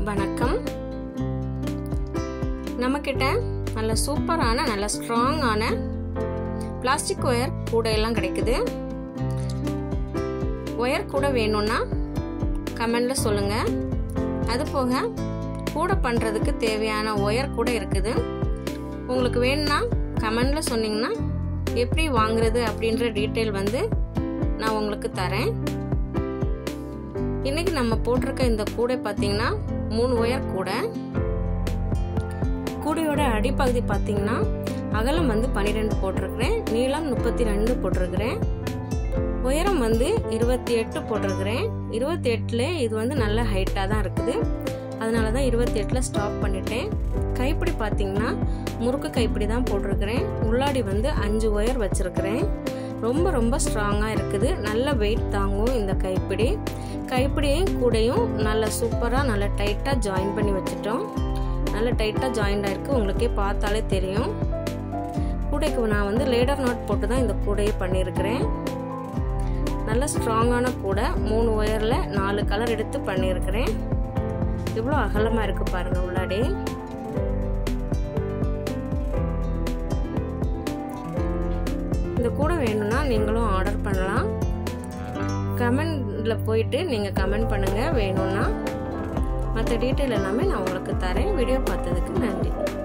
வணக்கம் நம்மக்கிட்ட நல்ல சூப்பரான நல்ல ஸ்ட்ராங்கான பிளாஸ்டிக் ஒயர் கூடையெல்லாம் கிடைக்குது ஒயர் கூட வேணும்னா கமெண்டில் சொல்லுங்கள் அது போக கூட பண்ணுறதுக்கு தேவையான ஒயர் கூட இருக்குது உங்களுக்கு வேணும்னா கமெண்டில் சொன்னீங்கன்னா எப்படி வாங்குறது அப்படின்ற டீட்டெயில் வந்து நான் உங்களுக்கு தரேன் இன்னைக்கு நம்ம போட்டிருக்க இந்த கூடை பார்த்தீங்கன்னா மூணு ஒயர் கூடை கூடையோட அடிப்பகுதி பார்த்தீங்கன்னா அகலம் வந்து பன்னிரெண்டு போட்டிருக்கிறேன் நீளம் முப்பத்தி ரெண்டு போட்டிருக்கிறேன் உயரம் வந்து இருபத்தி எட்டு போட்டிருக்கிறேன் இருபத்தி எட்டில் இது வந்து நல்ல ஹைட்டாக தான் இருக்குது அதனால தான் இருபத்தி எட்டில் ஸ்டாப் பண்ணிட்டேன் கைப்பிடி பார்த்தீங்கன்னா முறுக்கு கைப்பிடி தான் போட்டிருக்கிறேன் உள்ளாடி வந்து அஞ்சு ஒயர் வச்சுருக்கிறேன் ரொம்ப ரொம்ப ஸ்ட்ராங்காக இருக்குது நல்ல வெயிட் தாங்கும் இந்த கைப்பிடி கைப்பிடியும் கூடையும் நல்ல சூப்பராக நல்ல டைட்டாக ஜாயின் பண்ணி வச்சுட்டோம் நல்ல டைட்டாக ஜாயிண்ட் ஆயிருக்கு உங்களுக்கே பார்த்தாலே தெரியும் கூடைக்கு நான் வந்து லேடர் நாட் போட்டு தான் இந்த கூடையை பண்ணியிருக்கிறேன் நல்ல ஸ்ட்ராங்கான கூடை மூணு ஒயரில் நாலு கலர் எடுத்து பண்ணியிருக்கிறேன் இவ்வளோ அகலமாக இருக்குது பாருங்கள் உள்ளாடி இந்த கூடை வேணும்னா நீங்களும் ஆர்டர் பண்ணலாம் கமெண்டில் போயிட்டு நீங்கள் கமெண்ட் பண்ணுங்கள் வேணும்னா மற்ற டீட்டெயில் எல்லாமே நான் உங்களுக்கு தரேன் வீடியோ பார்த்ததுக்கு நன்றி